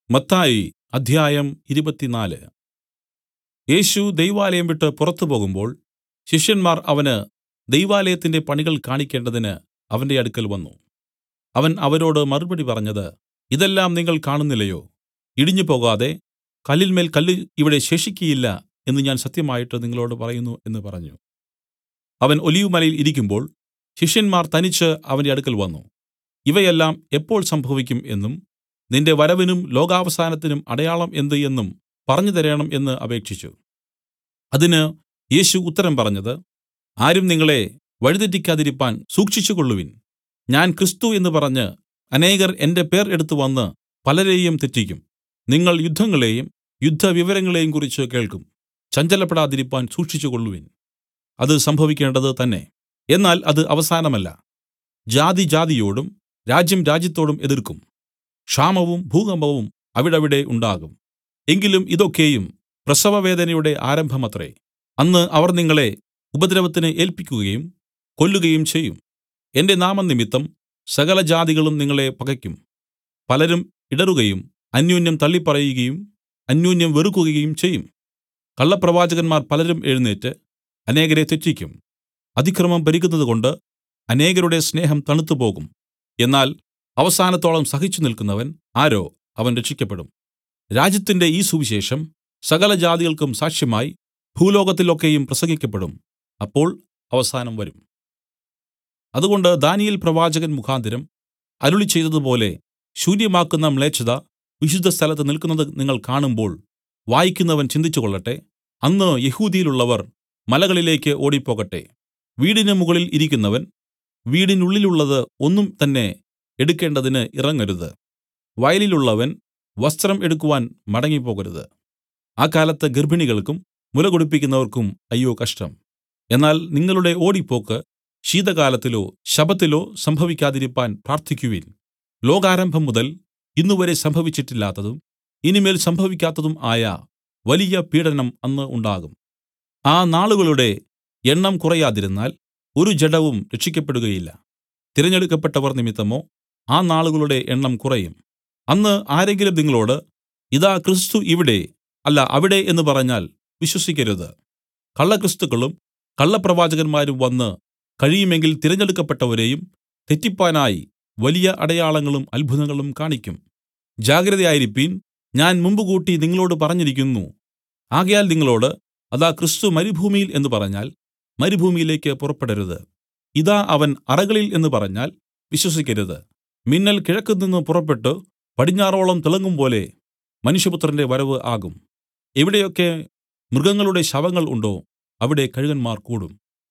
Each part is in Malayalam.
മത്തായി അധ്യായം ഇരുപത്തിനാല് യേശു ദൈവാലയം വിട്ടു പുറത്തു പോകുമ്പോൾ ശിഷ്യന്മാർ അവന് ദൈവാലയത്തിന്റെ പണികൾ കാണിക്കേണ്ടതിന് അവന്റെ അടുക്കൽ വന്നു അവൻ അവരോട് മറുപടി പറഞ്ഞത് ഇതെല്ലാം നിങ്ങൾ കാണുന്നില്ലയോ ഇടിഞ്ഞുപോകാതെ കല്ലിന്മേൽ കല്ല് ഇവിടെ ശേഷിക്കയില്ല എന്ന് ഞാൻ സത്യമായിട്ട് നിങ്ങളോടു പറയുന്നു എന്ന് പറഞ്ഞു അവൻ ഒലിവുമലയിൽ ഇരിക്കുമ്പോൾ ശിഷ്യന്മാർ തനിച്ച് അവന്റെ അടുക്കൽ വന്നു ഇവയെല്ലാം എപ്പോൾ സംഭവിക്കും എന്നും നിന്റെ വരവിനും ലോകാവസാനത്തിനും അടയാളം എന്ത് എന്നും പറഞ്ഞുതരേണം എന്ന് അപേക്ഷിച്ചു അതിന് യേശു ഉത്തരം പറഞ്ഞത് ആരും നിങ്ങളെ വഴിതെറ്റിക്കാതിരിപ്പാൻ സൂക്ഷിച്ചുകൊള്ളുവിൻ ഞാൻ ക്രിസ്തു എന്ന് പറഞ്ഞ് അനേകർ എന്റെ പേർ എടുത്തുവന്ന് പലരെയും തെറ്റിക്കും നിങ്ങൾ യുദ്ധങ്ങളെയും യുദ്ധവിവരങ്ങളെയും കുറിച്ച് കേൾക്കും ചഞ്ചലപ്പെടാതിരിപ്പാൻ സൂക്ഷിച്ചുകൊള്ളുവിൻ അത് സംഭവിക്കേണ്ടത് തന്നെ എന്നാൽ അത് അവസാനമല്ല ജാതി ജാതിയോടും രാജ്യം രാജ്യത്തോടും എതിർക്കും ക്ഷാമവും ഭൂകമ്പവും അവിടവിടെ ഉണ്ടാകും എങ്കിലും ഇതൊക്കെയും പ്രസവവേദനയുടെ ആരംഭമത്രേ അന്ന് അവർ നിങ്ങളെ ഉപദ്രവത്തിന് ഏല്പിക്കുകയും കൊല്ലുകയും ചെയ്യും എന്റെ നാമംനിമിത്തം സകല ജാതികളും നിങ്ങളെ പകയ്ക്കും പലരും ഇടറുകയും അന്യോന്യം തള്ളിപ്പറയുകയും അന്യോന്യം വെറുക്കുകയും ചെയ്യും കള്ളപ്രവാചകന്മാർ പലരും എഴുന്നേറ്റ് അനേകരെ തെറ്റിക്കും അതിക്രമം പെരുകുന്നതുകൊണ്ട് അനേകരുടെ സ്നേഹം തണുത്തുപോകും എന്നാൽ അവസാനത്തോളം സഹിച്ചു നിൽക്കുന്നവൻ ആരോ അവൻ രക്ഷിക്കപ്പെടും രാജ്യത്തിന്റെ ഈ സുവിശേഷം സകല ജാതികൾക്കും സാക്ഷ്യമായി ഭൂലോകത്തിൽ ഒക്കെയും പ്രസംഗിക്കപ്പെടും അപ്പോൾ അവസാനം വരും അതുകൊണ്ട് ദാനിയേൽ പ്രവാചകൻ മുഖാന്തരം അരുളിച്ചെയ്തതുപോലെ ശൂന്യമാക്കുന്ന മ്ലേച്ഛത വിശുദ്ധസ്ഥലത്ത് നില്ക്കുന്നത് നിങ്ങൾ കാണുമ്പോൾ വായിക്കുന്നവൻ ചിന്തിച്ചുകൊള്ളട്ടെ അന്ന് യെഹൂദ്യയിലുള്ളവർ മലകളിലേക്ക് ഓടിപ്പോകട്ടെ വീടിന് മുകളിൽ ഇരിക്കുന്നവൻ വീടിനുള്ളിലുള്ളത് ഒന്നും തന്നെ എടുക്കേണ്ടതിന് ഇറങ്ങരുത് വയലിലുള്ളവൻ വസ്ത്രം എടുക്കുവാൻ മടങ്ങിപ്പോകരുത് ആ കാലത്ത് ഗർഭിണികൾക്കും മുല കുടിപ്പിക്കുന്നവർക്കും അയ്യോ കഷ്ടം എന്നാൽ നിങ്ങളുടെ ഓടിപ്പോക്ക് ശീതകാലത്തിലോ ശബത്തിലോ സംഭവിക്കാതിരിപ്പാൻ പ്രാർത്ഥിക്കുവിൻ ലോകാരംഭം മുതൽ ഇന്നുവരെ സംഭവിച്ചിട്ടില്ലാത്തതും ഇനിമേൽ സംഭവിക്കാത്തതും ആയ വലിയ പീഡനം അന്ന് ഉണ്ടാകും ആ നാളുകളുടെ എണ്ണം കുറയാതിരുന്നാൽ ഒരു ജഡവും രക്ഷിക്കപ്പെടുകയില്ല തിരഞ്ഞെടുക്കപ്പെട്ടവർ നിമിത്തമോ ആ നാളുകളുടെ എണ്ണം കുറയും അന്ന് ആരെങ്കിലും നിങ്ങളോട് ഇതാ ക്രിസ്തു ഇവിടെ അല്ല അവിടെ എന്ന് പറഞ്ഞാൽ വിശ്വസിക്കരുത് കള്ളക്രിസ്തുക്കളും കള്ളപ്രവാചകന്മാരും വന്ന് കഴിയുമെങ്കിൽ തിരഞ്ഞെടുക്കപ്പെട്ടവരെയും തെറ്റിപ്പാനായി വലിയ അടയാളങ്ങളും അത്ഭുതങ്ങളും കാണിക്കും ജാഗ്രതയായിരിപ്പീൻ ഞാൻ മുമ്പുകൂട്ടി നിങ്ങളോട് പറഞ്ഞിരിക്കുന്നു ആകയാൽ നിങ്ങളോട് അതാ ക്രിസ്തു മരുഭൂമിയിൽ എന്ന് പറഞ്ഞാൽ മരുഭൂമിയിലേക്ക് പുറപ്പെടരുത് ഇതാ അവൻ അറകളിൽ എന്ന് പറഞ്ഞാൽ വിശ്വസിക്കരുത് മിന്നൽ കിഴക്കുനിന്ന് പുറപ്പെട്ടു പടിഞ്ഞാറോളം തിളങ്ങും പോലെ മനുഷ്യപുത്രന്റെ വരവ് ആകും എവിടെയൊക്കെ മൃഗങ്ങളുടെ ശവങ്ങൾ ഉണ്ടോ അവിടെ കഴുകന്മാർ കൂടും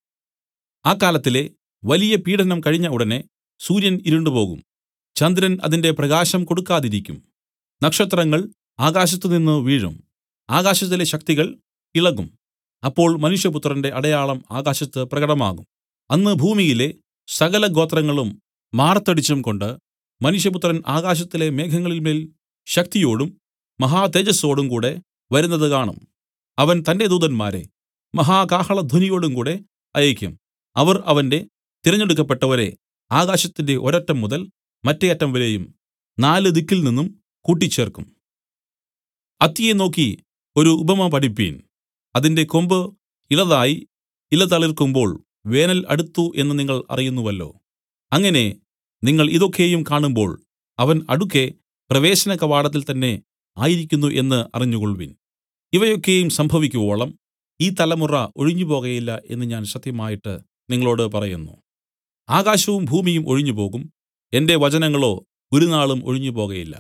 ആ കാലത്തിലെ വലിയ പീഡനം കഴിഞ്ഞ ഉടനെ സൂര്യൻ ഇരുണ്ടുപോകും ചന്ദ്രൻ അതിന്റെ പ്രകാശം കൊടുക്കാതിരിക്കും നക്ഷത്രങ്ങൾ ആകാശത്തുനിന്ന് വീഴും ആകാശത്തിലെ ശക്തികൾ ഇളകും അപ്പോൾ മനുഷ്യപുത്രന്റെ അടയാളം ആകാശത്ത് പ്രകടമാകും അന്ന് ഭൂമിയിലെ സകല ഗോത്രങ്ങളും മാറത്തടിച്ചും കൊണ്ട് മനുഷ്യപുത്രൻ ആകാശത്തിലെ മേഘങ്ങളിന്മേൽ ശക്തിയോടും മഹാതേജസ്സോടും കൂടെ വരുന്നത് കാണും അവൻ തന്റെ ദൂതന്മാരെ മഹാകാഹളധ്വനിയോടും കൂടെ അയക്കും അവർ അവന്റെ തിരഞ്ഞെടുക്കപ്പെട്ടവരെ ആകാശത്തിന്റെ ഒരറ്റം മുതൽ മറ്റേ അറ്റം വരെയും നാല് ദിക്കിൽ നിന്നും കൂട്ടിച്ചേർക്കും അത്തിയെ നോക്കി ഒരു ഉപമ പഠിപ്പീൻ അതിന്റെ കൊമ്പ് ഇളതായി ഇല തളിർക്കുമ്പോൾ വേനൽ അടുത്തു എന്ന് നിങ്ങൾ അറിയുന്നുവല്ലോ അങ്ങനെ നിങ്ങൾ ഇതൊക്കെയും കാണുമ്പോൾ അവൻ അടുക്കെ പ്രവേശന കവാടത്തിൽ തന്നെ ആയിരിക്കുന്നു എന്ന് അറിഞ്ഞുകൊൾവിൻ ഇവയൊക്കെയും സംഭവിക്കുവോളം ഈ തലമുറ ഒഴിഞ്ഞുപോകയില്ല എന്ന് ഞാൻ സത്യമായിട്ട് നിങ്ങളോട് പറയുന്നു ആകാശവും ഭൂമിയും ഒഴിഞ്ഞുപോകും എന്റെ വചനങ്ങളോ ഒരു നാളും ഒഴിഞ്ഞുപോകയില്ല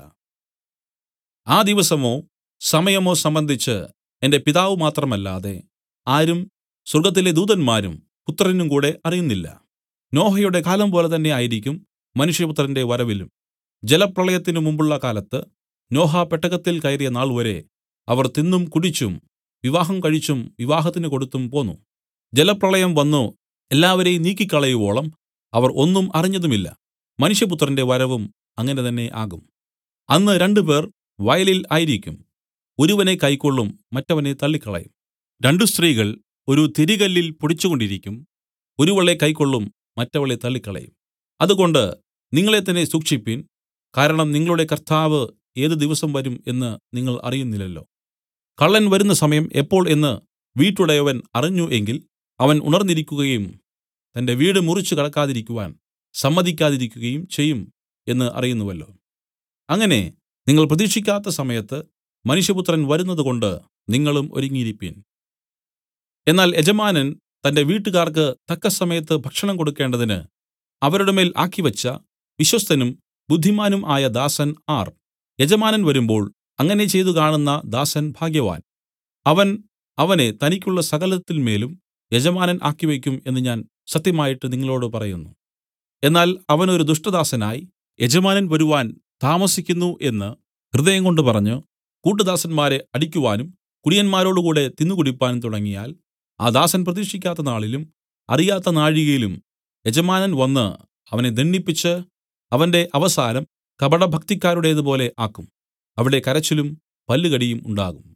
ആ ദിവസമോ സമയമോ സംബന്ധിച്ച് എന്റെ പിതാവ് മാത്രമല്ലാതെ ആരും സ്വർഗ്ഗത്തിലെ ദൂതന്മാരും പുത്രനും കൂടെ അറിയുന്നില്ല നോഹയുടെ കാലം പോലെ തന്നെ ആയിരിക്കും മനുഷ്യപുത്രന്റെ വരവിലും ജലപ്രളയത്തിനു മുമ്പുള്ള കാലത്ത് നോഹ പെട്ടകത്തിൽ കയറിയ നാൾവരെ അവർ തിന്നും കുടിച്ചും വിവാഹം കഴിച്ചും വിവാഹത്തിന് കൊടുത്തും പോന്നു ജലപ്രളയം വന്നു എല്ലാവരെയും നീക്കിക്കളയുവോളം അവർ ഒന്നും അറിഞ്ഞതുമില്ല മനുഷ്യപുത്രന്റെ വരവും അങ്ങനെ തന്നെ ആകും അന്ന് രണ്ടുപേർ വയലിൽ ആയിരിക്കും ഒരുവനെ കൈക്കൊള്ളും മറ്റവനെ തള്ളിക്കളയും രണ്ടു സ്ത്രീകൾ ഒരു തിരികല്ലിൽ പൊടിച്ചുകൊണ്ടിരിക്കും ഒരുവളെ കൈക്കൊള്ളും മറ്റവളെ തള്ളിക്കളയും അതുകൊണ്ട് നിങ്ങളെ തന്നെ സൂക്ഷിപ്പിൻ കാരണം നിങ്ങളുടെ കർത്താവ് ഏത് ദിവസം വരും എന്ന് നിങ്ങൾ അറിയുന്നില്ലല്ലോ കള്ളൻ വരുന്ന സമയം എപ്പോൾ എന്ന് വീട്ടുടയവൻ അറിഞ്ഞു എങ്കിൽ അവൻ ഉണർന്നിരിക്കുകയും തന്റെ വീട് മുറിച്ചു കടക്കാതിരിക്കുവാൻ സമ്മതിക്കാതിരിക്കുകയും ചെയ്യും എന്ന് അറിയുന്നുവല്ലോ അങ്ങനെ നിങ്ങൾ പ്രതീക്ഷിക്കാത്ത സമയത്ത് മനുഷ്യപുത്രൻ വരുന്നതുകൊണ്ട് നിങ്ങളും ഒരുങ്ങിയിരിപ്പിൻ എന്നാൽ യജമാനൻ തന്റെ വീട്ടുകാർക്ക് തക്കസമയത്ത് ഭക്ഷണം കൊടുക്കേണ്ടതിന് അവരുടെ മേൽ ആക്കിവെച്ച വിശ്വസ്തനും ബുദ്ധിമാനും ആയ ദാസൻ ആർ യജമാനൻ വരുമ്പോൾ അങ്ങനെ ചെയ്തു കാണുന്ന ദാസൻ ഭാഗ്യവാൻ അവൻ അവനെ തനിക്കുള്ള സകലത്തിന്മേലും യജമാനൻ ആക്കിവെക്കും എന്ന് ഞാൻ സത്യമായിട്ട് നിങ്ങളോടു പറയുന്നു എന്നാൽ അവൻ ഒരു ദുഷ്ടദാസനായി യജമാനൻ വരുവാൻ താമസിക്കുന്നു എന്ന് ഹൃദയംകൊണ്ട് പറഞ്ഞു കൂട്ടുദാസന്മാരെ അടിക്കുവാനും കുടിയന്മാരോടുകൂടെ തിന്നുകുടിപ്പാനും തുടങ്ങിയാൽ ആ ദാസൻ പ്രതീക്ഷിക്കാത്ത നാളിലും അറിയാത്ത നാഴികയിലും യജമാനൻ വന്ന് അവനെ ദണ്ഡിപ്പിച്ച് അവന്റെ അവസാനം കപടഭക്തിക്കാരുടേതുപോലെ ആക്കും അവിടെ കരച്ചിലും പല്ലുകടിയും ഉണ്ടാകും